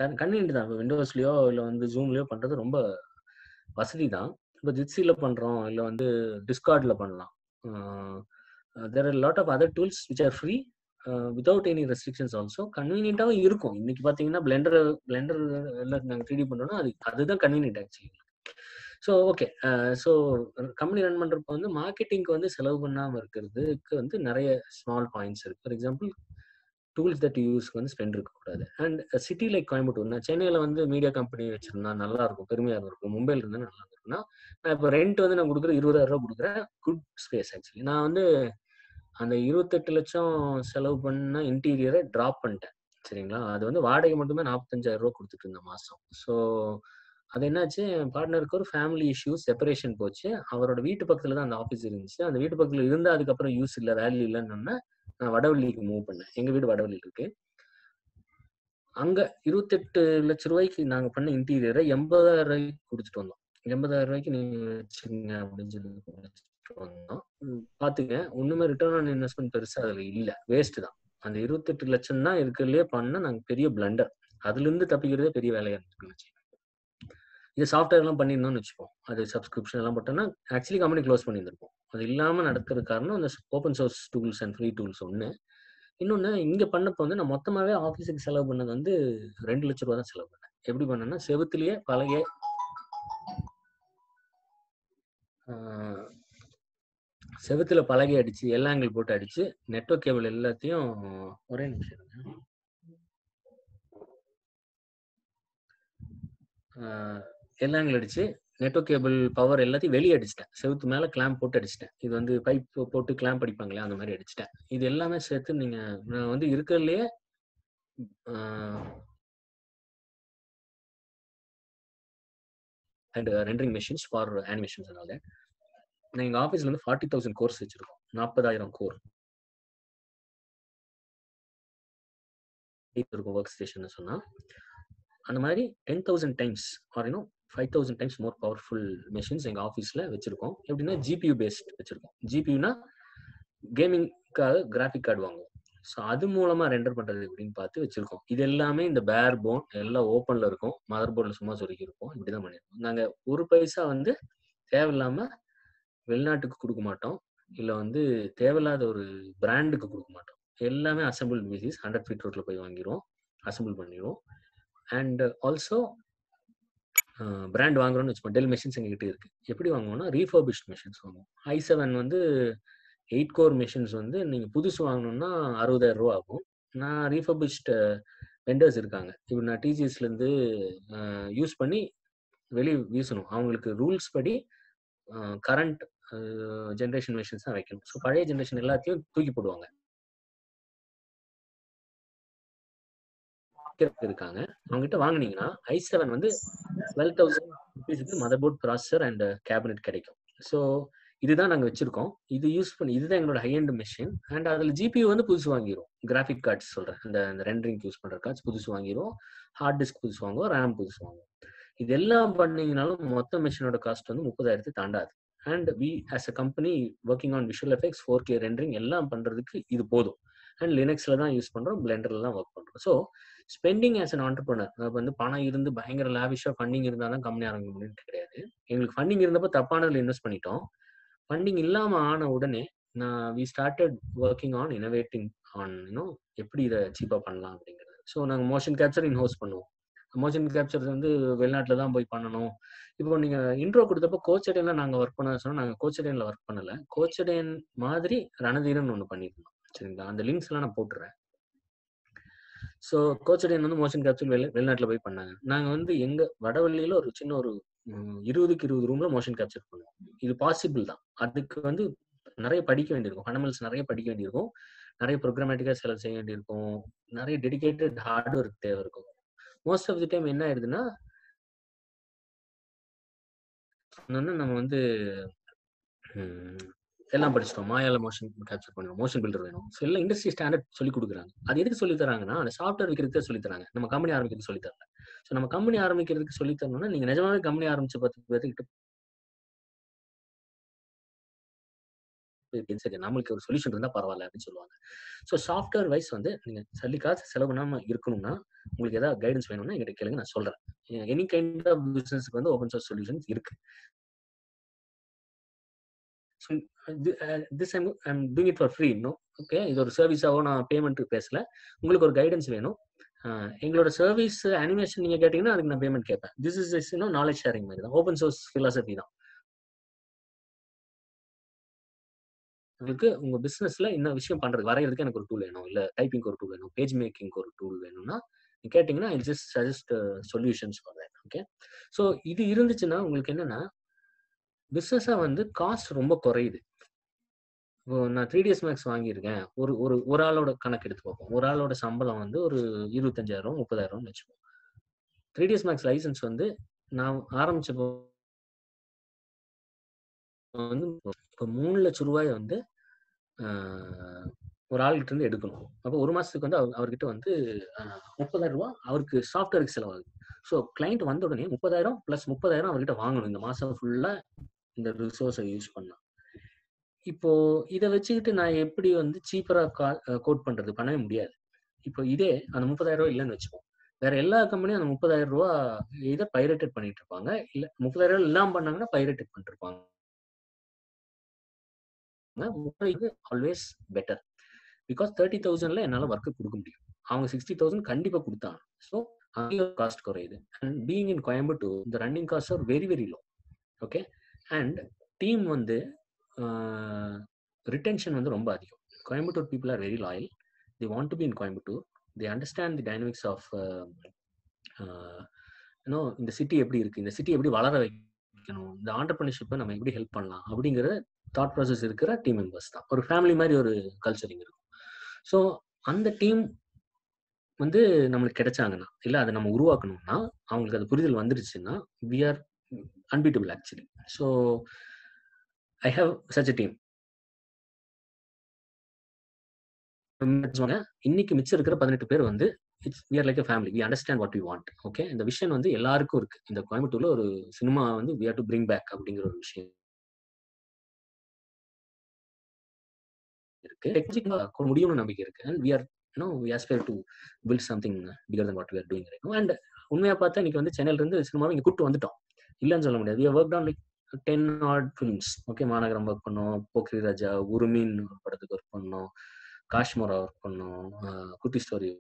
கன் convenient தான் விண்டோஸ்லயோ இல்லை வந்து ஜூம்லயோ பண்றது ரொம்ப வசதி தான் இப்போ ஜிட்ஸியில் பண்ணுறோம் இல்லை வந்து டிஸ்கார்டில் பண்ணலாம் there are lot of other tools which are free without any restrictions also கன்வீனியன்ட்டாகவும் இருக்கும் இன்னைக்கு பார்த்தீங்கன்னா பிளெண்டர் பிளெண்டர் எல்லாம் நாங்கள் த்ரீ பண்ணோம்னா அது அதுதான் convenient actually so okay so company run பண்ணுறப்ப வந்து மார்க்கெட்டிங்க்கு வந்து செலவு பண்ணாமல் இருக்கிறதுக்கு வந்து நிறைய ஸ்மால் பாயிண்ட்ஸ் இருக்கு ஃபார் எக்ஸாம்பிள் டூல்ஸ் தட் யூஸ்க்கு வந்து ஸ்பெண்ட் இருக்கக்கூடாது அண்ட் சிட்டி லைக் கோயம்புத்தூர் நான் சென்னையில் வந்து மீடியா கம்பெனி வச்சிருந்தா நல்லா இருக்கும் பெருமையாக இருக்கும் மும்பையில் இருந்தால் நல்லா இருக்கும்னா நான் இப்போ ரெண்ட் வந்து நான் கொடுக்குறது இருபதாயிரம் ரூபா கொடுக்குறேன் குட் ஸ்பேஸ் ஆக்சுவலி நான் வந்து அந்த இருபத்தெட்டு லட்சம் செலவு பண்ண இன்டீரியரை ட்ராப் பண்ணிட்டேன் சரிங்களா அது வந்து வாடகை மட்டுமே நாற்பத்தஞ்சாயிரம் ரூபா கொடுத்துட்டு இருந்தேன் மாதம் ஸோ அது என்னாச்சு என் பார்ட்னருக்கு ஒரு ஃபேமிலி இஷ்யூ செப்பரேஷன் போச்சு அவரோட வீட்டு பக்கத்தில் தான் அந்த ஆஃபீஸ் இருந்துச்சு அந்த வீட்டு பக்கத்தில் இருந்தால் அதுக்கப்புறம் யூஸ் இல்லை வேல்யூ இல்லைன்னு நான் வடவள்ளிக்கு மூவ் பண்ணேன் எங்கள் வீடு வடவள்ளியில் இருக்கு அங்கே இருபத்தெட்டு லட்ச ரூபாய்க்கு நாங்கள் பண்ண இன்டீரியரை எண்பதாயிரம் ரூபாய்க்கு கொடுத்துட்டு வந்தோம் எண்பதாயிரம் ரூபாய்க்கு நீங்கள் வச்சுங்க அப்படின்னு சொல்லி கொடுத்துட்டு வந்தோம் பார்த்துங்க ஒன்றுமே ரிட்டர்ன் ஆன் இன்வெஸ்ட்மெண்ட் பெருசாக அதில் இல்லை வேஸ்ட் தான் அந்த இருபத்தெட்டு லட்சம் தான் இருக்கிறதுலே பண்ண நாங்கள் பெரிய பிளண்டர் அதுலேருந்து தப்பிக்கிறதே பெரிய வேலையாக இருந்துச்சு இது சாஃப்ட்வேர்லாம் பண்ணியிருந்தோம்னு வச்சுப்போம் அது சப்ஸ்கிரிப்ஷன் எல்லாம் போட்டோம்னா ஆக்சுவலி கம்பெனி க்ளோஸ் பண்ணியிருந்திருப்போம் அது இல்லாமல் நடக்கிறது காரணம் அந்த open source tools and free tools ஒன்று இன்னொன்று இங்கே பண்ணப்போ வந்து நான் மொத்தமாகவே ஆஃபீஸுக்கு செலவு பண்ணது வந்து ரெண்டு லட்ச ரூபா தான் செலவு பண்ணேன் எப்படி பண்ணேன்னா செவுத்துலேயே பழைய செவுத்துல பலகை அடிச்சு எல்லாங்கள் போட்டு அடிச்சு நெட்வொர்க் கேபிள் எல்லாத்தையும் ஒரே நிமிஷம் எல்லாங்கள் அடிச்சு நெட்வொர்க் கேபிள் பவர் எல்லாத்தையும் வெளியே அடிச்சிட்டேன் செவுத்து மேல கிளாம்ப் போட்டு அடிச்சிட்டேன் இது வந்து பைப் போட்டு கிளாம்ப் அடிப்பாங்களே அந்த மாதிரி அடிச்சிட்டேன் இது எல்லாமே சேர்த்து நீங்க நான் வந்து இருக்கிறதுலயே and rendering machines for animations அதனால நான் எங்கள் ஆஃபீஸில் வந்து ஃபார்ட்டி தௌசண்ட் கோர்ஸ் வச்சுருக்கோம் நாற்பதாயிரம் கோர் இருக்கும் ஒர்க் ஸ்டேஷன் சொன்னால் அந்த மாதிரி டென் தௌசண்ட் டைம்ஸ் ஆர் இன்னும் five thousand times more powerful machines எங்கள் ஆஃபீஸில் வச்சுருக்கோம் எப்படின்னா ஜிபியூ பேஸ்ட் வச்சுருக்கோம் ஜிபியூனா கேமிங்காக கிராஃபிக் கார்டு வாங்குவோம் ஸோ அது மூலமாக ரெண்டர் பண்ணுறது எப்படின்னு பார்த்து வச்சுருக்கோம் இது எல்லாமே இந்த பேர் போன் எல்லாம் ஓப்பனில் இருக்கும் மதர் போர்டில் சும்மா சொருக்கி இருப்போம் இப்படி தான் பண்ணியிருக்கோம் நாங்கள் ஒரு பைசா வந்து தேவையில்லாமல் வெளிநாட்டுக்கு கொடுக்க மாட்டோம் இல்லை வந்து தேவையில்லாத ஒரு பிராண்டுக்கு கொடுக்க மாட்டோம் எல்லாமே அசம்பிள் பீசிஸ் ஹண்ட்ரட் ஃபீட் ரோட்டில் போய் வாங்கிடுவோம் அசம்பிள் பண்ணிடுவோம் அண்ட் ஆல்சோ பிராண்ட் வாங்குறோம்னு வச்சுப்போம் டெல் மெஷின்ஸ் எங்ககிட்ட இருக்கு எப்படி வாங்குவோம்னா ரீஃபர்பிஷ்ட் மெஷின்ஸ் வாங்குவோம் ஐ செவன் வந்து எயிட் கோர் மெஷின்ஸ் வந்து நீங்கள் புதுசு வாங்கணும்னா அறுபதாயிரம் ரூபா ஆகும் நான் ரீஃபர்பிஷ்ட் வெண்டர்ஸ் இருக்காங்க இப்போ நான் டிஜிஎஸ்லேருந்து யூஸ் பண்ணி வெளியே வீசணும் அவங்களுக்கு ரூல்ஸ் படி கரண்ட் ஜென்ரேஷன் மிஷின்ஸ் தான் வைக்கணும் ஸோ பழைய ஜென்ரேஷன் எல்லாத்தையும் தூக்கி போடுவாங்க இருக்காங்க அவங்ககிட்ட வாங்கினீங்கன்னா ஐ செவன் வந்து டுவெல் தௌசண்ட் ருபீஸுக்கு motherboard processor and cabinet கிடைக்கும் ஸோ இதுதான் நாங்கள் வச்சிருக்கோம் இது யூஸ் பண்ணி இதுதான் எங்களோட ஹை அண்ட் மிஷின் அண்ட் அதில் ஜிபியூ வந்து புதுசு வாங்கிடும் கிராஃபிக் கார்ட்ஸ் சொல்கிறேன் இந்த இந்த ரெண்டரிங் யூஸ் பண்ணுற கார்ட்ஸ் புதுசு வாங்கிடும் ஹார்ட் டிஸ்க் புதுசு வாங்குவோம் ரேம் புதுசு வாங்குவோம் இதெல்லாம் பண்ணீங்கனாலும் மொத்த மிஷினோட காஸ்ட் வந்து முப்பதாயிரத்து தாண்டாது and we as a company working on visual effects four K rendering எல்லாம் பண்ணுறதுக்கு இது போதும் அண்ட் லினக்ஸில் தான் யூஸ் பண்ணுறோம் பிளெண்டரில் தான் ஒர்க் பண்ணுறோம் so spending as an entrepreneur வந்து பணம் இருந்து பயங்கர லாவிஷாக ஃபண்டிங் இருந்தால் தான் கம்பெனி ஆரம்பிக்க முடியும்னு கிடையாது எங்களுக்கு ஃபண்டிங் இருந்தப்போ தப்பானதில் இன்வெஸ்ட் பண்ணிட்டோம் ஃபண்டிங் இல்லாமல் ஆன உடனே நான் we started working on innovating on இன்னும் எப்படி இதை சீப்பாக பண்ணலாம் அப்படிங்கிறது ஸோ நாங்கள் மோஷன் கேப்சர் இன் ஹோஸ் பண்ணுவோம் மோஷன் கேப்சர் வந்து வெளிநாட்டில் தான் போய் பண்ணணும் இப்போ நீங்கள் இன்ட்ரோ கொடுத்தப்போ கோச்சடையில் நாங்கள் ஒர்க் பண்ண சொன்னால் நாங்கள் கோச்சடையில் ஒர்க் பண்ணலை கோச்சடையன் மாதிரி ரணதீரன் ஒன்று பண்ணியிருந்தோம் சரிங்களா அந்த லிங்க்ஸ் எல்லாம் நான் போட்டுறேன் ஸோ கோச்சடையன் வந்து மோஷன் கேப்சர் வெளி வெளிநாட்டில் போய் பண்ணாங்க நாங்கள் வந்து எங்கள் வடவள்ளியில் ஒரு சின்ன ஒரு இருபதுக்கு இருபது ரூம்ல மோஷன் கேப்சர் பண்ணுவோம் இது பாசிபிள் தான் அதுக்கு வந்து நிறைய படிக்க வேண்டியிருக்கும் ஃபண்டமெண்டல்ஸ் நிறைய படிக்க வேண்டியிருக்கும் நிறைய ப்ரோக்ராமேட்டிக்காக செலவு செய்ய வேண்டியிருக்கும் நிறைய டெடிக்கேட்டட் ஹார்ட்வேர் தேவை இருக்கும் மோஸ்ட் ஆஃப் தி டைம் என்ன ஆயிடுதுன்னா நம்ம வந்து எல்லாம் படிச்சிட்டோம் மாயால மோஷன் கேப்சர் பண்ணுவோம் மோஷன் பில்டர் வேணும் ஸோ எல்லாம் இண்டஸ்ட்ரி ஸ்டாண்டர்ட் சொல்லி கொடுக்குறாங்க அது எதுக்கு சொல்லி தராங்கன்னா அந்த சாஃப்ட்வேர் விற்கிறதுக்கு சொல்லி தராங்க நம்ம கம்பெனி ஆரம்பிக்கிறது சொல்லி தரல ஸோ நம்ம கம்பெனி ஆரம்பிக்கிறதுக்கு சொல்லி தரணும்னா நீங்க நிஜமாவே கம்பெனி ஆரம்பிச்ச பத்து பேர்த்துக்கிட்ட சரி நம்மளுக்கு ஒரு சொல்யூஷன் இருந்தா பரவாயில்ல அப்படின்னு சொல்லுவாங்க ஸோ சாஃப்ட்வேர் வைஸ் வந்து நீங்க சல்லி காசு செலவு பண்ணாம இருக்கணும்னா உங்களுக்கு ஏதாவது கைடன்ஸ் வேணும்னா எங்கிட்ட கேளுங்க நான் சொல்றேன் எனி கைண்ட் ஆஃப் பிசினஸ்க்கு வந்து ஓப்பன் சோர்ஸ் சொல்யூஷன்ஸ் இருக்கு this I'm I'm doing it for free இன்னும் ஓகே இது ஒரு சர்வீஸாவோ நான் பேமெண்ட் பேசல உங்களுக்கு ஒரு கைடன்ஸ் வேணும் எங்களோட சர்வீஸ் அனிமேஷன் நீங்க கேட்டீங்கன்னா அதுக்கு நான் பேமெண்ட் கேட்பேன் திஸ் இஸ் இஸ் இன்னும் நாலேஜ் ஷேரிங் மாதிரி தான் ஓப்பன் சோர்ஸ் ஃபிலாசபி தான் உங்களுக்கு உங்க பிசினஸ்ல இந்த விஷயம் பண்றது வரைகிறதுக்கு எனக்கு ஒரு டூல் வேணும் இல்ல டைப்பிங் ஒரு டூல் வேணும் பேஜ் மேக்கிங் ஒரு டூல் வேணும்னா நீங்க கேட்டீங்கன்னா I just suggest solutions for that okay so இது இருந்துச்சுன்னா உங்களுக்கு என்னன்னா பிஸ்னஸா வந்து காஸ்ட் ரொம்ப குறையுது இப்போ நான் த்ரீ டிஎஸ் மேக்ஸ் வாங்கியிருக்கேன் ஒரு ஒரு ஒரு ஆளோட கணக்கு எடுத்து பார்ப்போம் ஒரு ஆளோட சம்பளம் வந்து ஒரு இருபத்தஞ்சாயிரம் முப்பதாயிரம்னு வச்சுப்போம் த்ரீ டிஎஸ் மேக்ஸ் லைசன்ஸ் வந்து நான் ஆரம்பிச்சப்போ வந்து இப்போ மூணு லட்சம் ரூபாய் வந்து ஒரு ஆள்கிட்ட இருந்து எடுக்கணும் அப்போ ஒரு மாசத்துக்கு வந்து அவர் அவர்கிட்ட வந்து முப்பதாயிரம் ரூபாய் அவருக்கு சாஃப்ட்வேருக்கு செலவாகுது ஸோ கிளைண்ட் வந்த உடனே முப்பதாயிரம் பிளஸ் முப்பதாயிரம் அவர்கிட்ட வாங்கணும் இந்த மாசம் ஃபுல்லா இந்த ரிசோர்ஸை யூஸ் பண்ணலாம் இப்போ இதை வச்சுக்கிட்டு நான் எப்படி வந்து சீப்பரா கோட் பண்றது பண்ணவே முடியாது இப்போ இதே அந்த முப்பதாயிரம் ரூபாய் இல்லைன்னு வச்சுப்போம் வேற எல்லா கம்பெனியும் அந்த முப்பதாயிரம் ரூபா இதை பைரேட்டட் பண்ணிட்டு இருப்பாங்க இல்ல முப்பதாயிரம் ரூபாய் இல்லாம பண்ணாங்கன்னா பைரேட்டட் பண்ணிட்டு இருப்பாங்க ஆல்வேஸ் பெட்டர் பிகாஸ் தேர்ட்டி தௌசண்ட்ல என்னால ஒர்க் கொடுக்க முடியும் அவங்க சிக்ஸ்டி தௌசண்ட் கண்டிப்பா கொடுத்தாங்க ஸோ அங்கே காஸ்ட் குறையுது அண்ட் பீயிங் இன் கோயம்புத்தூர் இந்த running cost are very very low okay and team வந்து ரிட்டென்ஷன் வந்து ரொம்ப அதிகம் Coimbatore people are very loyal they want to be in Coimbatore they understand the dynamics of you know இந்த சிட்டி எப்படி இருக்கு இந்த சிட்டி எப்படி வளர வைக்கணும் இந்த ஆண்டர்பிரினர்ஷிப்பை நம்ம எப்படி ஹெல்ப் பண்ணலாம் அப்படிங்கிற தாட் ப்ராசஸ் இருக்கிற டீம் மெம்பர்ஸ் தான் ஒரு ஃபேமிலி மாதிரி ஒரு கல்ச்சரிங் இருக்கும் ஸோ அந்த டீம் வந்து நம்மளுக்கு கிடைச்சாங்கன்னா இல்லை அதை நம்ம உருவாக்கணும்னா அவங்களுக்கு அது புரிதல் வந்துருச்சுன்னா we are unbeatable actually so I have such a team இன்னைக்கு மிச்சம் இருக்கிற பதினெட்டு பேர் வந்து it's we are like family we understand what you want okay இந்த விஷயம் வந்து எல்லாருக்கும் இருக்கு இந்த கோயம்புத்தூர்ல ஒரு சினிமா வந்து we are to bring back அப்படிங்கிற ஒரு விஷயம் இருக்கு டெக்னிக்கலா முடியும்னு நம்பிக்கை இருக்கு and we are no we aspire to build something bigger than what we are doing right அண்ட் உண்மையா பார்த்தா இன்னைக்கு வந்து சென்னையில இருந்து சினிமாவை இங்க கூப்பிட்டு வந்துட்டோம் இல்லைன்னு சொல்ல முடியாது we work on like ten ad films okay Maanagaram work பண்ணோம் போக்ரி ராஜா உருமின் ஒரு படத்துக்கு ஒர்க் பண்ணோம் காஷ்மோரா ஒர்க் பண்ணோம் குட்டி ஸ்டோரி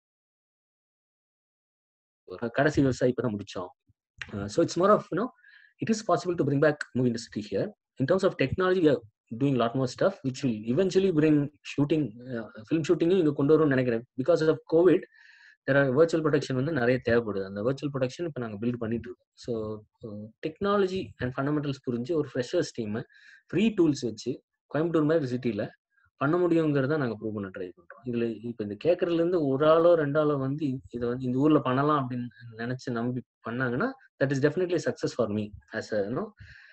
கடைசி விவசாயி இப்பதான் முடிச்சோம் so it's more of you know it is possible to bring back movie industry here in terms of technology doing lot more stuff which will eventually bring shooting film ஷூட்டிங்கும் இங்கே கொண்டு வரும்னு நினைக்கிறேன் because of COVID virtual production வந்து நிறைய தேவைப்படுது அந்த virtual production இப்போ நாங்கள் பில்ட் பண்ணிட்டு இருக்கோம் ஸோ டெக்னாலஜி அண்ட் ஃபண்டமெண்டல்ஸ் புரிஞ்சு ஒரு ஃப்ரெஷர்ஸ் டீமை ஃப்ரீ டூல்ஸ் வச்சு கோயம்புத்தூர் மாதிரி சிட்டியில் பண்ண முடியுங்கிறத நாங்கள் ப்ரூவ் பண்ண ட்ரை பண்ணுறோம் இதில் இப்போ இந்த கேட்கறதுலேருந்து ஒரு ஆளோ ரெண்டாளோ வந்து இதை வந்து இந்த ஊரில் பண்ணலாம் அப்படின்னு நினச்சி நம்பி பண்ணாங்கன்னா that is definitely success for me as a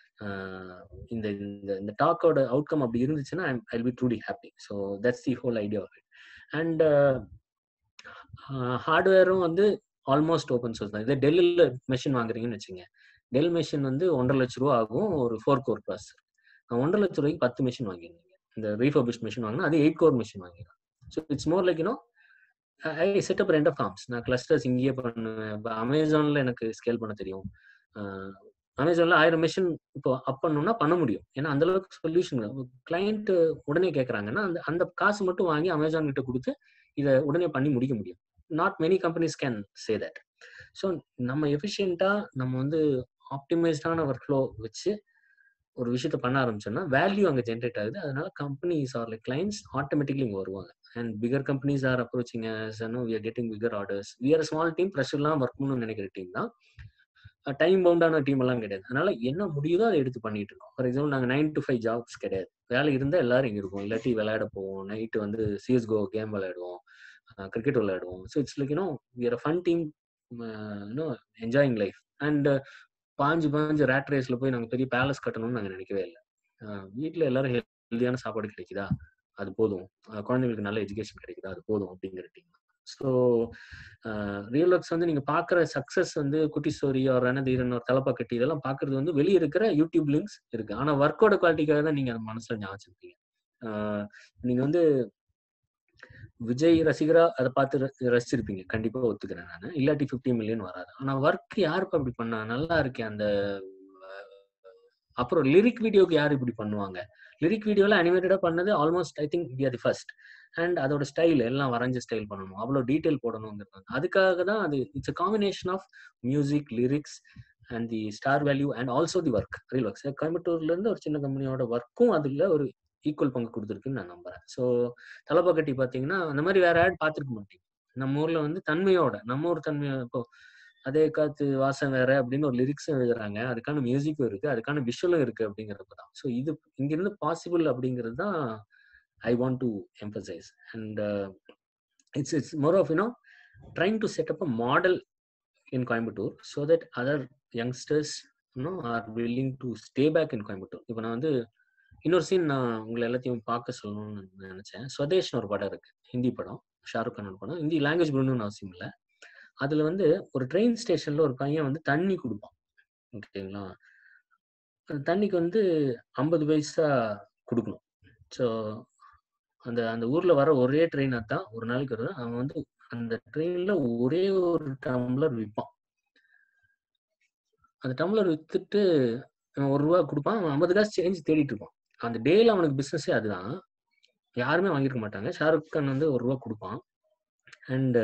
இந்த இந்த இந்த டாக்கோட அவுட்கம் அப்படி இருந்துச்சுன்னா I be truly happy so that's the whole idea of it and ஹார்ட்வேரும் வந்து ஆல்மோஸ்ட் ஓப்பன் சோர்ஸ் தான் இதே டெல்லில் மெஷின் வாங்குறீங்கன்னு வச்சுங்க டெல் மெஷின் வந்து ஒன்றரை லட்ச ரூபா ஆகும் ஒரு ஃபோர் கோர் ப்ராசர் நான் ஒன்றரை லட்ச ரூபாய்க்கு பத்து மிஷின் வாங்கியிருந்தீங்க இந்த ரீஃபர்பிஷ் மிஷின் வாங்கினா அது எயிட் கோர் மிஷின் வாங்கிடும் so it's more like you know I set up rent of farms நான் கிளஸ்டர்ஸ் இங்கேயே பண்ணுவேன் இப்போ அமேசானில் எனக்கு ஸ்கேல் பண்ண தெரியும் அமேசான்ல ஆயிரம் மிஷின் இப்போ அப் பண்ணணும்னா பண்ண முடியும் ஏன்னா அந்த அளவுக்கு சொல்யூஷன் கிளைண்ட் உடனே கேட்கறாங்கன்னா அந்த அந்த காசு மட்டும் வாங்கி அமேசான் கிட்ட கொடுத்து இதை உடனே பண்ணி முடிக்க முடியும் not many companies can say that so நம்ம எஃபிஷியண்டா நம்ம வந்து ஆப்டிமைஸ்டான ஒர்க் ஃப்ளோ வச்சு ஒரு விஷயத்த பண்ண ஆரம்பிச்சோம்னா வேல்யூ அங்கே ஜென்ரேட் ஆகுது அதனால companies are like clients automatically இங்கே வருவாங்க and bigger companies are approaching we are getting bigger orders we are small team ப்ரெஷர்லாம் ஒர்க் பண்ணணும்னு நினைக்கிற டீம் தான் டைம் பவுண்டான டீம் எல்லாம் கிடையாது அதனால என்ன முடியுதோ அதை எடுத்து பண்ணிட்டு இருக்கோம் ஃபார் எக்ஸாம்பிள் நாங்கள் நைன் டு ஃபைவ் ஜாப்ஸ் கிடையாது வேலை இருந்தால் எல்லாரும் இங்கே இருக்கும் இல்லாட்டி விளையாட போவோம் நைட்டு வந்து சிஎஸ்கோ கேம் விளையாடுவோம் கிரிக்கெட் விளையாடுவோம் so it's like you know we're fun team you know enjoying life and பாஞ்சு பாஞ்சு ரேட் ரேஸ்ல போய் நாங்கள் பெரிய பேலஸ் கட்டணும்னு நாங்கள் நினைக்கவே இல்லை வீட்டில் எல்லாரும் ஹெல்த்தியான சாப்பாடு கிடைக்குதா அது போதும் குழந்தைங்களுக்கு நல்ல எஜுகேஷன் கிடைக்குதா அது போதும் அப்படிங்கிற டீம் ஸோ ரியல் ஒர்க்ஸ் வந்து நீங்க பாக்குற சக்சஸ் வந்து குட்டி ஸ்டோரி ஒரு ரணதீரன் ஒரு தலப்பா கட்டி இதெல்லாம் பாக்குறது வந்து வெளியே இருக்கிற யூடியூப் லிங்க்ஸ் இருக்கு ஆனா ஒர்க்கோட குவாலிட்டிக்காக தான் நீங்க அதை மனசுல ஞாபகம் வச்சிருப்பீங்க நீங்க வந்து விஜய் ரசிகரா அதை பார்த்து ர- ரசிச்சிருப்பீங்க கண்டிப்பா ஒத்துக்கிறேன் நான் இல்லாட்டி 50 மில்லியன் வராது ஆனா ஒர்க் யாருப்பா இப்படி பண்ணா நல்லா இருக்கே அந்த அஹ், அப்புறம் லிரிக் வீடியோக்கு யார் இப்படி பண்ணுவாங்க லிரிக் வீடியோல அனிமேட்டடா பண்ணது almost I think we are the first and அதோட ஸ்டைல் எல்லாம் வரைஞ்ச ஸ்டைல் பண்ணணும் அவ்வளோ டீட்டெயில் போடணுங்கிறது அதுக்காக தான் அது it's a combination of music lyrics and the star value and also the work real works கோயம்புத்தூர்ல இருந்து ஒரு சின்ன கம்பெனியோட ஒர்க்கும் அதுல ஒரு ஈக்குவல் பங்கு கொடுத்துருக்குன்னு நான் நம்புறேன் ஸோ தலப்பாக்கட்டி பார்த்தீங்கன்னா அந்த மாதிரி வேற ஆட் பார்த்துருக்க மாட்டீங்க நம்ம ஊர்ல வந்து தன்மையோட நம்ம ஊர் தன்மையோ இப்போ அதே காத்து வாசம் வேற அப்படின்னு ஒரு லிரிக்ஸும் எழுதுறாங்க அதுக்கான மியூசிக்கும் இருக்கு அதுக்கான விஷுவலும் இருக்கு அப்படிங்கிறது தான் ஸோ இது இங்கிருந்து பாசிபிள் அப்படிங்கிறது தான் I want to emphasize and it's it's more of you know trying to set up a model in Coimbatore so that other youngsters இன்னும் are willing to stay back in Coimbatore இப்போ நான் வந்து இன்னொரு சீன் நான் உங்களை எல்லாத்தையும் பார்க்க சொல்லணும்னு நினைச்சேன் ஸ்வதேஷ்னு ஒரு படம் இருக்கு ஹிந்தி படம் ஷாருக் கானோட படம் ஹிந்தி லாங்குவேஜ் புரியணும்னு அவசியம் இல்லை அதுல வந்து ஒரு ட்ரெயின் ஸ்டேஷன்ல ஒரு பையன் வந்து தண்ணி கொடுப்பான் ஓகேங்களா அந்த தண்ணிக்கு வந்து ஐம்பது பைசா கொடுக்கணும் ஸோ அந்த அந்த ஊர்ல வர ஒரே ட்ரெயின் தான் ஒரு நாளைக்கு வருது அவன் வந்து அந்த ட்ரெயின்ல ஒரே ஒரு டம்ளர் விற்பான் அந்த டம்ளர் வித்துட்டு அவன் ஒரு ரூபா கொடுப்பான் அவன் ஐம்பது காசு சேஞ்ச் தேடிட்டு இருப்பான் அந்த டேல அவனுக்கு பிசினஸே அதுதான் யாருமே வாங்கியிருக்க மாட்டாங்க ஷாருக் கான் வந்து ஒரு ரூபா கொடுப்பான் அண்ட்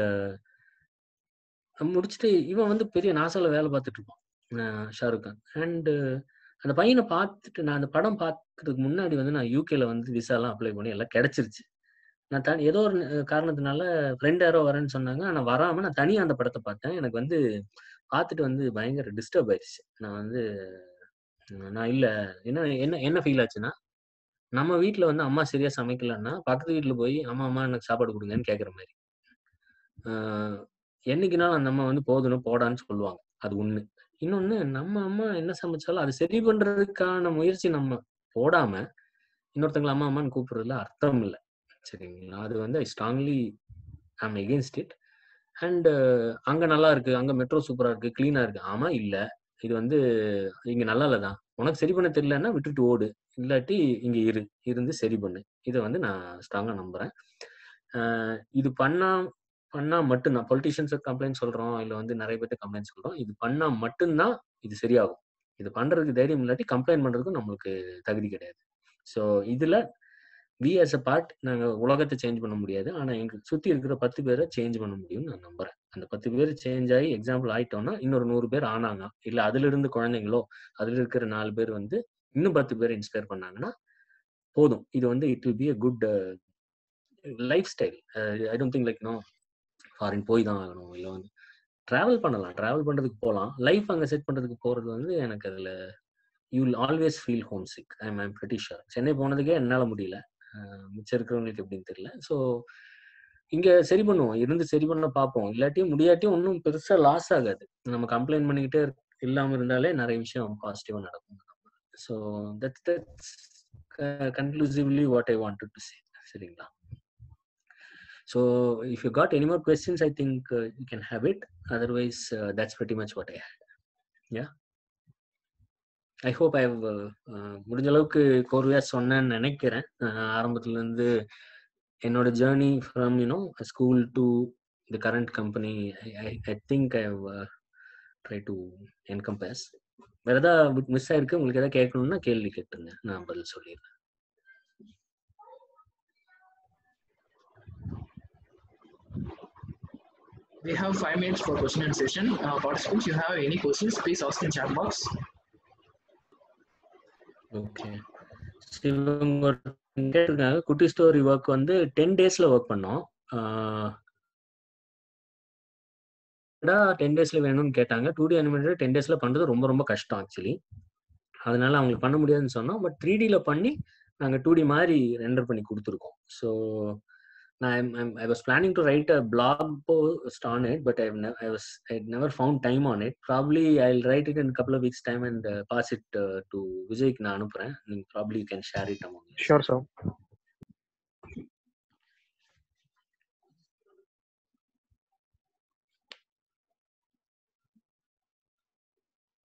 முடிச்சுட்டு இவன் வந்து பெரிய நாசால வேலை பார்த்துட்டு இருப்பான் அஹ் ஷாருக் கான் அண்ட் அந்த பையனை பார்த்துட்டு நான் அந்த படம் பார்க்கறதுக்கு முன்னாடி வந்து நான் யூகேல வந்து விசாலாம் அப்ளை பண்ணி எல்லாம் கிடைச்சிருச்சு நான் தனி ஏதோ ஒரு ந- காரணத்தினால ஃப்ரெண்ட் யாரோ வரேன்னு சொன்னாங்க நான் வராம நான் தனியா அந்த படத்தை பார்த்தேன் எனக்கு வந்து பார்த்துட்டு வந்து பயங்கர டிஸ்டர்ப் ஆயிடுச்சு நான் வந்து அஹ் நான் இல்ல என்ன என்ன என்ன ஃபீல் ஆச்சுன்னா நம்ம வீட்ல வந்து அம்மா சரியா சமைக்கலன்னா பக்கத்து வீட்ல போய் அம்மா அம்மா எனக்கு சாப்பாடு கொடுங்கன்னு கேக்குற மாதிரி ஆஹ் என்னைக்குனாலும் அந்த அம்மா வந்து போதும் போடான்னு சொல்லுவாங்க அது ஒண்ணு இன்னொன்னு நம்ம அம்மா என்ன சமைச்சாலும் அது சரி பண்றதுக்கான முயற்சி நம்ம போடாம இன்னொருத்தங்களை அம்மா அம்மான்னு கூப்பிடுறதுல அர்த்தம் இல்லை சரிங்களா அது வந்து I strongly I'm against it and அங்க நல்லா இருக்கு அங்க மெட்ரோ சூப்பரா இருக்கு கிளீனா இருக்கு ஆமா இல்ல இது வந்து இங்க நல்லா இல்லதான் உனக்கு சரி பண்ண தெரியலன்னா விட்டுட்டு ஓடு இல்லாட்டி இங்க இரு இருந்து சரி பண்ணு இதை வந்து நான் ஸ்ட்ராங்கா நம்புறேன் ஆஹ் இது பண்ணா பண்ணா மட்டும்தான் பொலிட்டிஷியன்ஸ் கம்ப்ளைண்ட் சொல்றோம் இல்ல வந்து நிறைய பேர்ட்ட கம்ப்ளைண்ட் சொல்றோம் இது பண்ணா மட்டும்தான் இது சரியாகும் இது பண்றதுக்கு தைரியம் இல்லாட்டி கம்ப்ளைண்ட் பண்றதுக்கும் நம்மளுக்கு தகுதி கிடையாது ஸோ இதுல வி as a பார்ட் நாங்க உலகத்தை சேஞ்ச் பண்ண முடியாது ஆனா எங்க சுத்தி இருக்கிற பத்து பேரை சேஞ்ச் பண்ண முடியும்னு நான் நம்புறேன் அந்த பத்து பேர் சேஞ்ச் ஆகி எக்ஸாம்பிள் ஆயிட்டோம்னா இன்னொரு நூறு பேர் ஆனாங்க இல்ல அதுல இருந்து குழந்தைங்களோ அதுல இருக்கிற நாலு பேர் வந்து இன்னும் பத்து பேர் இன்ஸ்பயர் பண்ணாங்கன்னா போதும் இது வந்து it will be a good lifestyle I don't think like no foreign போய் தான் ஆகணும் இல்லை வந்து ட்ராவல் பண்ணலாம் ட்ராவல் பண்றதுக்கு போகலாம் லைஃப் அங்கே செட் பண்றதுக்கு போறது வந்து எனக்கு அதுல you will always feel homesick I am pretty sure Chennai போனதுக்கே என்னால் முடியல அஹ் மிச்சம் இருக்கிறவங்களுக்கு எப்படின்னு தெரியல ஸோ இங்க சரி பண்ணுவோம் இருந்து சரி பண்ண பார்ப்போம் இல்லாட்டியும் முடியாட்டியும் ஒன்றும் பெருசா லாஸ் ஆகாது நம்ம கம்ப்ளைண்ட் பண்ணிக்கிட்டே இருக்க- இல்லாம இருந்தாலே நிறைய விஷயம் பாசிட்டிவா நடக்கும் so that's that's conclusively what I wanted to say சரிங்களா So if you got any more questions, I think uh, you can have it. Otherwise, uh, that's pretty much what I had. Yeah. I hope I முடிஞ்ச அளவுக்கு கோர்வையா சொன்னேன்னு நினைக்கிறேன் அஹ் ஆரம்பத்துல இருந்து என்னோட journey from you know school to the current company I think I try to encompass வேற ஏதாவது மிஸ் ஆயிருக்கு உங்களுக்கு ஏதாவது கேட்கணும்னா கேள்வி கேட்டுருங்க நான் பதில் சொல்லிடுறேன் We have five minutes for question and session. Uh, participants, you have any questions, please ask in chat box. Okay இவங்க கேட்டிருக்காங்க குட்டி ஸ்டோரி ஒர்க் வந்து டென் டேஸ்ல ஒர்க் பண்ணோம் டென் டேஸ்ல வேணும்னு கேட்டாங்க டூ டி அனிமேட்டட் டென் டேஸ்ல பண்றது ரொம்ப ரொம்ப கஷ்டம் ஆக்சுவலி அதனால அவங்களுக்கு பண்ண முடியாதுன்னு சொன்னோம் பட் த்ரீ டில பண்ணி நாங்க டூ டி மாதிரி ரெண்டர் பண்ணி கொடுத்துருக்கோம் ஸோ நான் I was planning to write a blog post on it but I I was I never found time on it probably I write it in couple of weeks time and pass it to விஜய்க்கு நான் அனுப்புறேன் நீங்க probably can share it among Sure, sir.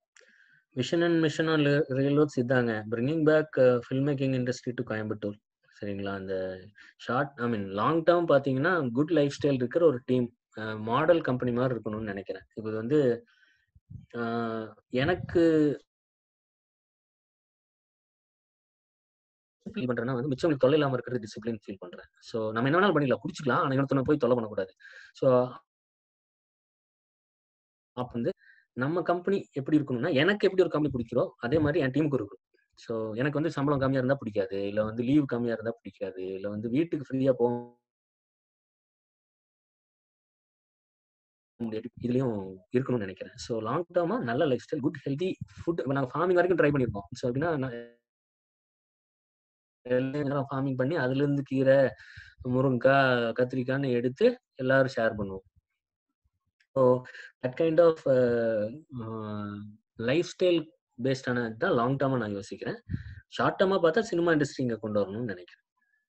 Vision and mission on railroads இதாங்க bringing back film making industry to Coimbatore சரிங்களா அந்த short I mean long term பார்த்தீங்கன்னா good lifestyle இருக்கிற ஒரு டீம் மாடல் கம்பெனி மாதிரி இருக்கணும்னு நினைக்கிறேன் இப்போ இது வந்து ஆஹ் எனக்கு ஃபீல் பண்றேன்னா வந்து மிச்சவங்களுக்கு தொல்லை இல்லாம இருக்கிறது டிசிப்ளின் ஃபீல் பண்றேன் ஸோ நம்ம என்ன வேணாலும் பண்ணிக்கலாம் குடிச்சிக்கலாம் ஆனால் இன்னொருத்தனை போய் தொல்லை பண்ணக்கூடாது ஸோ அப்போ வந்து நம்ம கம்பெனி எப்படி இருக்கணும்னா எனக்கு எப்படி ஒரு கம்பெனி பிடிக்கிறோ அதே மாதிரி என் டீமுக்கு இருக்கும் ஸோ எனக்கு வந்து சம்பளம் கம்மியா இருந்தா பிடிக்காது இல்லை வந்து லீவ் கம்மியா இருந்தா பிடிக்காது இல்லை வந்து வீட்டுக்கு ஃப்ரீயா போக முடியாது இதுலயும் இருக்கணும்னு நினைக்கிறேன் ஸோ லாங் டேர்மா நல்ல lifestyle good healthy food நாங்கள் ஃபார்மிங் வரைக்கும் ட்ரை பண்ணியிருக்கோம் ஸோ அப்படின்னா ஃபார்மிங் பண்ணி அதுல இருந்து கீரை முருங்கைக்காய் கத்திரிக்காய்னு எடுத்து எல்லாரும் ஷேர் பண்ணுவோம் so that kind of lifestyle பேஸ்டான தான் லாங் டேர்மா நான் யோசிக்கிறேன் ஷார்ட் டேர்மா பார்த்தா சினிமா இண்டஸ்ட்ரி இங்க கொண்டு வரணும்னு நினைக்கிறேன்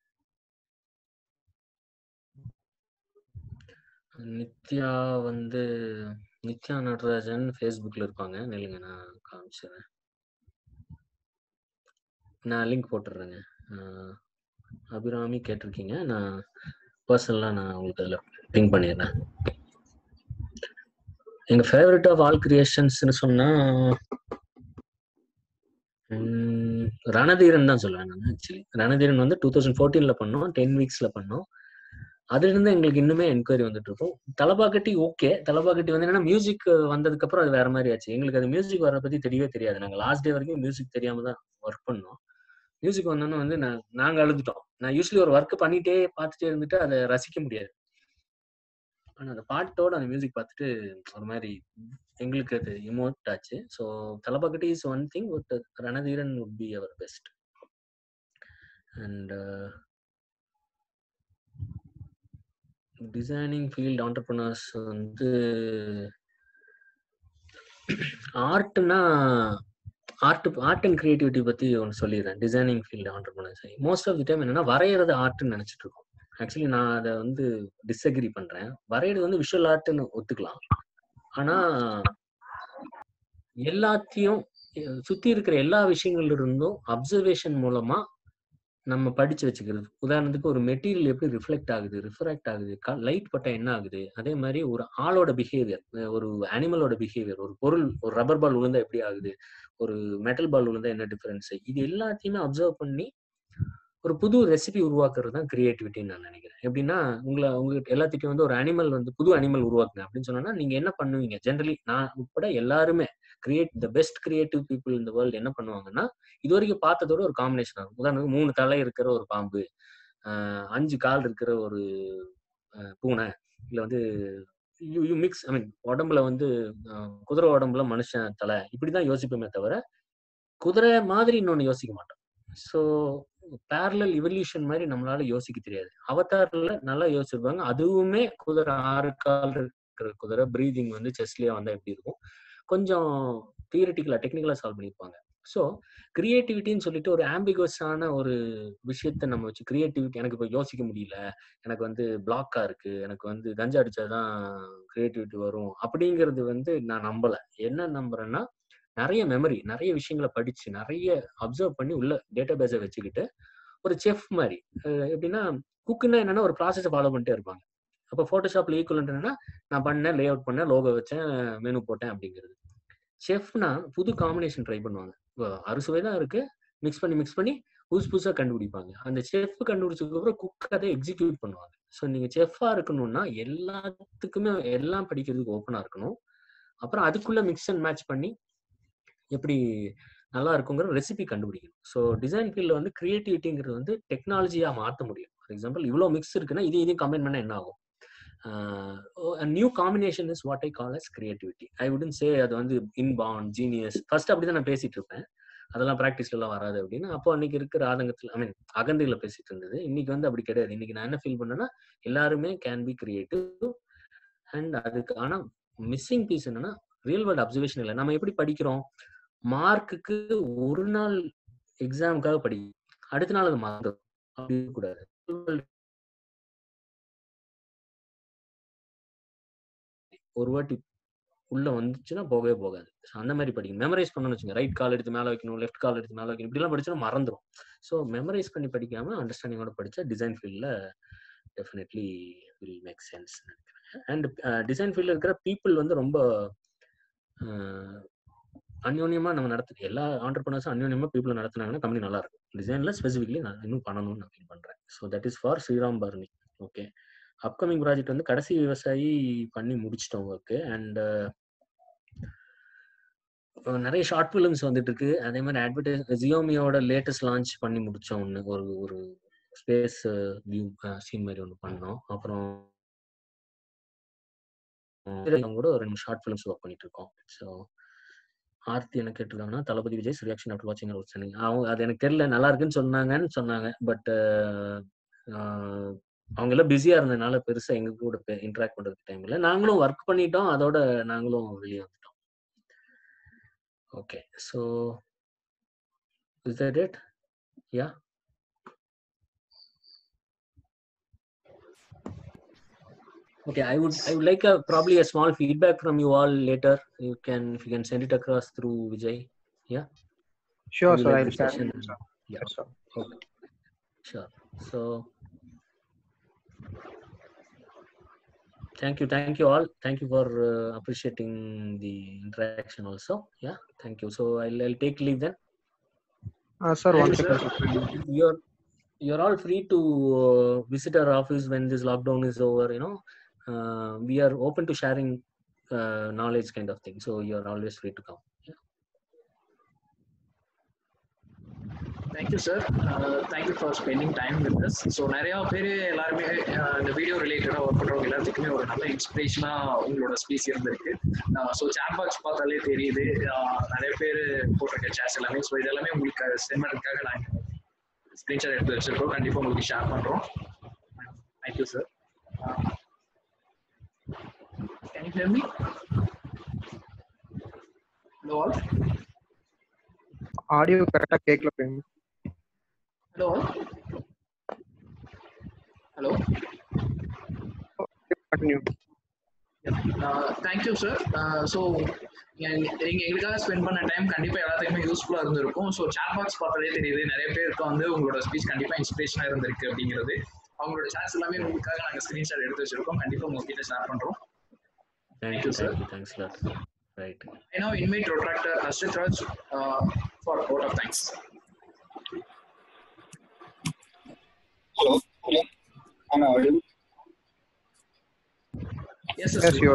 நித்யா வந்து நித்யா நடராஜன் ஃபேஸ்புக்ல இருப்பாங்க நில்லுங்க நான் காமிச்சிடுறேன் நான் லிங்க் போட்டுடுறேங்க ஆஹ் அபிராமி கேட்டிருக்கீங்க நான் பர்சனலாக நான் உங்களுக்கு அதில் பிங் பண்ணிடுறேன் எங்கள் ஃபேவரட் ஆஃப் ஆல் கிரியேஷன்ஸ்னு சொன்னால் ரணதீரன் தான் சொல்லுவேன் நான் ஆக்சுவலி ரணதீரன் வந்து டூ தௌசண்ட் ஃபோர்டீனில் பண்ணோம் டென் வீக்ஸில் பண்ணோம் அதுலேருந்து எங்களுக்கு இன்னுமே என்கொயரி வந்துட்டு இருக்கும் தலபாக்கட்டி ஓகே தலபாக்கட்டி வந்து என்னன்னா மியூசிக் வந்ததுக்கு அப்புறம் அது வேற மாதிரி ஆச்சு எங்களுக்கு அது மியூசிக் வர பத்தி தெரியவே தெரியாது நாங்க லாஸ்ட் டே வரைக்கும் மியூசிக் தெரியாம தான் ஒர்க் பண்ணோம் மியூசிக் வந்தோன்னு வந்து நான் நாங்க அழுதுட்டோம் நான் யூஸ்வலி ஒரு ஒர்க் பண்ணிட்டே பார்த்துட்டே இருந்துட்டு அதை ரசிக்க முடியாது ஆனா அந்த பாட்டோட அந்த மியூசிக் பார்த்துட்டு ஒரு மாதிரி எங்களுக்கு அது இமோட் ஆச்சு so Thalappakatti is one thing but Ranadheeran would be our best and designing field entrepreneurs வந்து ஆர்ட்னா ஆர்ட் ஆர்ட் அண்ட் கிரியேட்டிவிட்டி பத்தி ஒன்று சொல்லிடுறேன் designing field entrepreneurs most of the time என்னன்னா வரைகிறது ஆர்ட்னு நினைச்சிட்டு இருக்கோம் ஆக்சுவலி நான் அதை வந்து டிஸ்அக்ரி பண்றேன் வரைகிறது வந்து விஷுவல் ஆர்ட்னு ஒத்துக்கலாம் ஆனா எல்லாத்தையும் அஹ் சுத்தி இருக்கிற எல்லா விஷயங்கள்ல இருந்தும் அப்சர்வேஷன் மூலமா நம்ம படிச்சு வச்சுக்கிறது உதாரணத்துக்கு ஒரு மெட்டீரியல் எப்படி ரிஃப்ளெக்ட் ஆகுது ரிஃப்ராக்ட் ஆகுது லைட் பட்டா என்ன ஆகுது அதே மாதிரி ஒரு ஆளோட பிஹேவியர் ஒரு அனிமலோட பிஹேவியர் ஒரு பொருள் ஒரு ரப்பர் பால் விழுந்தா எப்படி ஆகுது ஒரு மெட்டல் பால் விழுந்தா என்ன டிஃபரன்ஸ் இது எல்லாத்தையுமே அப்சர்வ் பண்ணி ஒரு புது ரெசிபி உருவாக்குறது தான் கிரியேட்டிவிட்டின்னு நான் நினைக்கிறேன் எப்படின்னா உங்களை உங்களுக்கு எல்லாத்துக்கும் வந்து ஒரு அனிமல் வந்து புது அனிமல் உருவாக்குங்க அப்படின்னு சொன்னா நீங்க என்ன பண்ணுவீங்க ஜென்ரலி நான் உட்பட எல்லாருமே create the best creative people இந்த வேர்ல்டு என்ன பண்ணுவாங்கன்னா இது வரைக்கும் பார்த்ததோட ஒரு காம்பினேஷன் ஆகும் உதாரணத்துக்கு மூணு தலை இருக்கிற ஒரு பாம்பு ஆஹ் அஞ்சு கால் இருக்கிற ஒரு ஆஹ் பூனை இல்ல வந்து you you mix I mean உடம்புல வந்து ஆஹ் குதிரை உடம்புல மனுஷன் தலை இப்படிதான் யோசிப்போமே தவிர குதிரை மாதிரி இன்னொன்னு யோசிக்க மாட்டோம் ஸோ பேரலல் இவல்யூஷன் மாதிரி நம்மளால யோசிக்க தெரியாது அவதாரில் நல்லா யோசிச்சிருப்பாங்க அதுவுமே குதிரை ஆறு கால் இருக்கிற குதிரை பிரீதிங் வந்து செஸ்லயே வந்தா எப்படி இருக்கும் கொஞ்சம் தியரிட்டிக்கலா டெக்னிக்கலா சால்வ் பண்ணியிருப்பாங்க ஸோ கிரியேட்டிவிட்டின்னு சொல்லிட்டு ஒரு ஆம்பிகஸான ஒரு விஷயத்த நம்ம வச்சு கிரியேட்டிவிட்டி எனக்கு இப்போ யோசிக்க முடியல எனக்கு வந்து பிளாக்கா இருக்கு எனக்கு வந்து கஞ்சா அடிச்சாதான் கிரியேட்டிவிட்டி வரும் அப்படிங்கிறது வந்து நான் நம்பல என்ன நம்புறேன்னா நிறைய மெமரி நிறைய விஷயங்களை படிச்சு நிறைய அப்சர்வ் பண்ணி உள்ள டேட்டா பேஸை வச்சுக்கிட்டு ஒரு செஃப் மாதிரி அஹ் எப்படின்னா குக்குன்னா என்னன்னா ஒரு ப்ராசஸை ஃபாலோ பண்ணிட்டே இருப்பாங்க அப்போ ஃபோட்டோஷாப்ல ஈக்குவல் என்னன்னா நான் பண்ணேன் லே அவுட் பண்ணேன் லோகோ வச்சேன் மெனு போட்டேன் அப்படிங்கிறது செஃப்னா புது காம்பினேஷன் ட்ரை பண்ணுவாங்க இப்போ அறுசுவை தான் இருக்கு மிக்ஸ் பண்ணி மிக்ஸ் பண்ணி புதுசு புதுசாக கண்டுபிடிப்பாங்க அந்த செஃப் கண்டுபிடிச்சதுக்கு அப்புறம் குக் அதை எக்ஸிக்யூட் பண்ணுவாங்க ஸோ நீங்க செஃப்பா இருக்கணும்னா எல்லாத்துக்குமே எல்லாம் படிக்கிறதுக்கு ஓப்பனா இருக்கணும் அப்புறம் அதுக்குள்ள மிக்ஸ் அண்ட் மேட்ச் பண்ணி எப்படி நல்லா இருக்குங்கிற ரெசிபி கண்டுபிடிக்கணும் ஸோ டிசைன் ஃபீல்டில் வந்து கிரியேட்டிவிட்டிங்கிறது வந்து டெக்னாலஜியா மாற்ற முடியும் ஃபார் எக்ஸாம்பிள் இவ்வளோ மிக்ஸ் இருக்குன்னா இது இதையும் கம்பைன் பண்ணால் என்ன ஆகும் new combination is what I call as creativity I உடன் சே அது வந்து இன்பான் ஜீனியஸ் ஃபர்ஸ்ட் அப்படி தான் நான் பேசிட்டு இருப்பேன் அதெல்லாம் ப்ராக்டிஸ்ல எல்லாம் வராது அப்படின்னு அப்போ அன்னைக்கு இருக்கிற ஆதங்கத்தில் ஐ மீன் அகந்தையில பேசிட்டு இருந்தது இன்னைக்கு வந்து அப்படி கிடையாது இன்னைக்கு நான் என்ன ஃபீல் பண்ணேன்னா எல்லாருமே கேன் பி கிரியேட்டிவ் அண்ட் அதுக்கு ஆனா மிஸ்ஸிங் பீஸ் என்னன்னா ரியல் வேர்ல்ட் அப்சர்வேஷன் இல்லை நம்ம எப்படி படிக்கிறோம் மார்க்குக்கு ஒரு நாள் எக்ஸாமுக்காக படி அடுத்த நாள் அது மார்க் அப்படி கூடாது ஒரு வாட்டி உள்ள வந்துச்சுன்னா போகவே போகாது ஸோ அந்த மாதிரி படிக்கணும் மெமரைஸ் பண்ணணும்னு வச்சுங்க ரைட் கால் எடுத்து மேலே வைக்கணும் லெஃப்ட் கால் எடுத்து மேலே வைக்கணும் இப்படிலாம் படிச்சா மறந்துடும் ஸோ மெமரைஸ் பண்ணி படிக்காம அண்டர்ஸ்டாண்டிங்கோட படிச்சா டிசைன் ஃபீல்டில் டெஃபினெட்லி வில் மேக் சென்ஸ் நினைக்கிறேன் அண்ட் டிசைன் ஃபீல்டில் இருக்கிற பீப்புள் வந்து ரொம்ப அந்யோன்யமா நம்ம நடத்து எல்லா ஆண்டர்பனர்ஸும் அந்யோன்யமா பீப்புள் நடத்துனாங்கன்னா கம்பெனி நல்லா இருக்கும் டிசைன்ல ஸ்பெசிஃபிக்லி நான் இன்னும் பண்ணணும்னு நான் ஃபீல் பண்றேன் so that is for Sriram Parni okay upcoming project வந்து கடைசி விவசாயி பண்ணி முடிச்சிட்டோம் ஒர்க்கு அண்ட் நிறைய ஷார்ட் ஃபிலிம்ஸ் வந்துட்டு இருக்கு அதே மாதிரி அட்வர்டைஸ் ஜியோமியோட லேட்டஸ்ட் லான்ச் பண்ணி முடிச்சோம் ஒன்று ஒரு ஒரு ஸ்பேஸ் வியூ சீன் மாதிரி ஒன்று பண்ணோம் அப்புறம் கூட ஒரு ரெண்டு ஷார்ட் ஃபிலிம்ஸ் ஒர்க் பண்ணிட்டு இருக்கோம் ஸோ ஆர்த்தி என்ன கேட்டிருக்காங்கன்னா தளபதி விஜய் ரியாக்ஷன் ஆஃப்டர் வாட்சிங் ஒரு சொன்னீங்க அவங்க அது எனக்கு தெரியல நல்லா இருக்குன்னு சொன்னாங்கன்னு சொன்னாங்க பட் அவங்க எல்லாம் பிஸியா இருந்ததுனால பெருசா எங்க கூட இன்ட்ராக்ட் பண்றதுக்கு டைம் இல்லை நாங்களும் ஒர்க் பண்ணிட்டோம் அதோட நாங்களும் வெளியே வந்துட்டோம் okay so is that it yeah Okay, I would I would like a probably a small feedback from you all later. You can if you can send it across through Vijay. Yeah. Sure, Maybe sir. like I'll the share. session. it, sir. Yeah. Yes, sir. Okay. Sure. So thank you, thank you all. Thank you for uh, appreciating the interaction also. Yeah. Thank you. So I'll I'll take leave then. Uh, sir, Thank one you, second. sir. sir. You're you're all free to uh, visit our office when this lockdown is over. You know, uh, we are open to sharing uh, knowledge kind of thing. So you're always free to come. Yeah. Thank you sir thank you for spending time with us so நிறையா பேர் எல்லாருமே uh, இந்த video ரிலேட்டடாக work பண்ணுறவங்க எல்லாத்துக்குமே ஒரு நல்ல இன்ஸ்பிரேஷனாக உங்களோட ஸ்பீச் இருந்திருக்கு ஸோ சேட் பாக்ஸ் பார்த்தாலே தெரியுது uh, நிறைய பேர் போட்டிருக்க சேட்ஸ் எல்லாமே ஸோ இதெல்லாமே உங்களுக்கு சென்ட் பண்ணுறதுக்காக நாங்கள் ஸ்க்ரீன்ஷாட் எடுத்து வச்சிருக்கோம் கண்டிப்பாக உங்களுக்கு ஷேர் பண்ணுறோம் thank you sir can you hear me hello all audio கரெக்டா கேட்கல Prem hello hello continue thank you sir so நீங்கள் எங்களுக்காக ஸ்பெண்ட் பண்ண டைம் கண்டிப்பாக எல்லாத்துக்குமே யூஸ்ஃபுல்லாக இருந்திருக்கும் ஸோ சாட் பாக்ஸ் பார்த்தாலே தெரியுது நிறைய பேருக்கு வந்து உங்களோட ஸ்பீச் கண்டிப்பாக இன்ஸ்பிரேஷனாக இருந்திருக்கு அப்படிங்கிறது அவங்களோட சாட்ஸ் எல்லாமே உங்களுக்காக நாங்கள் ஸ்க்ரீன்ஷாட் எடுத்து வச்சிருக்கோம் கண்டிப்பாக உங்ககிட்ட ஷேர் பண்ணுறோம் Thank Thank you, you, sir. thank you, thanks a lot. Right. I now invite Protractor Ashrit Raj uh, for a vote of thanks. Hello. Hello. Am I audible? Yes, Yes, Ashrit. you're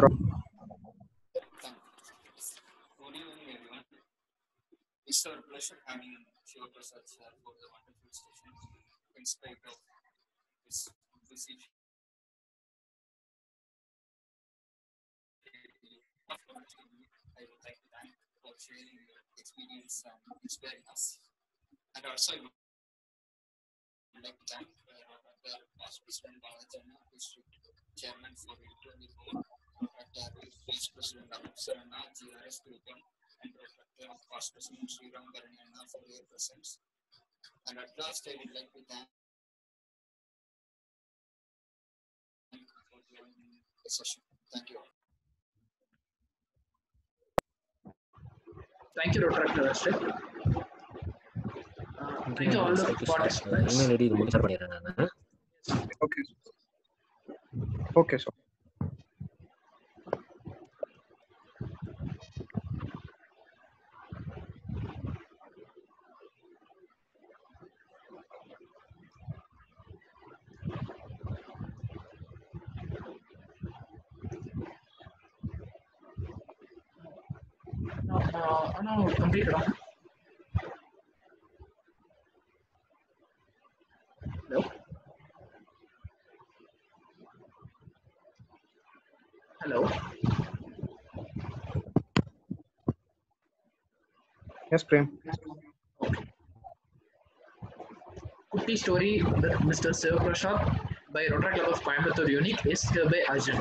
Good evening, everyone. It's our pleasure having Shiva Prasad sir for the wonderful session in spite of this busy I would like to thank for sharing your experience and inspiring us. And also, I would like to thank uh, the past president Balajana, district chairman for the board, Dr. Vice President Sarana, GRS Kripam, and Dr. Past President Sriram Baranana for their presence. And at last, I would like to thank for joining the session. Thank you all. Thank you, Protractor Ashrit. Uh, thank you all the participants. email ID இது முடிச்சா பண்ணிடுறேன் நான் okay okay sir Uh, no, completed. huh? Hello? Hello? Yes Prem Kutti story with Mr. Siva Prasad by Rotary Club of Coimbatore Unique is hereby urgent.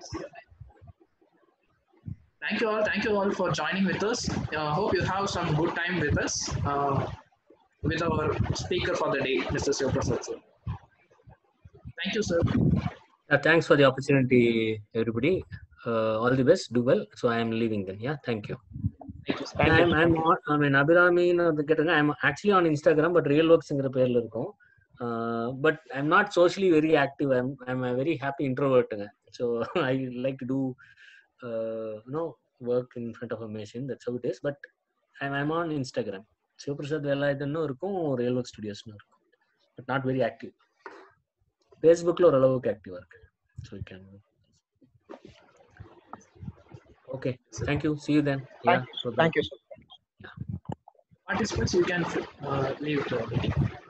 Thank you all. Thank you all for joining with us. Uh, hope you have some good time with us uh, with our speaker for the day, Mr. Siva Prasad. Sir. Thank you, sir. Uh, thanks for the opportunity, everybody. All the best do well so I am leaving then yeah thank you Thank you, sir. Thank you. I'm, I'm on, I mean, அபிராமின்னு வந்து கேட்டுங்க I'm actually on Instagram but real ஒர்க்ஸ்ங்கிற பேர்ல இருக்கும் but I'm not socially very active I'm I'm very happy இன்ட்ரோவர்ட்டுங்க so I like to do no work in front of a machine that's how it is but I'm I'm on Instagram Sivaprasad வேலாயுதனும் இருக்கும் real work ஸ்டுடியோஸ்னு இருக்கும் but not very active ஃபேஸ்புக்கில் ஓரளவுக்கு ஆக்டிவாக இருக்கு so you can okay thank you see you then Thank Thank you, sir. Participants, you can uh, leave the meeting.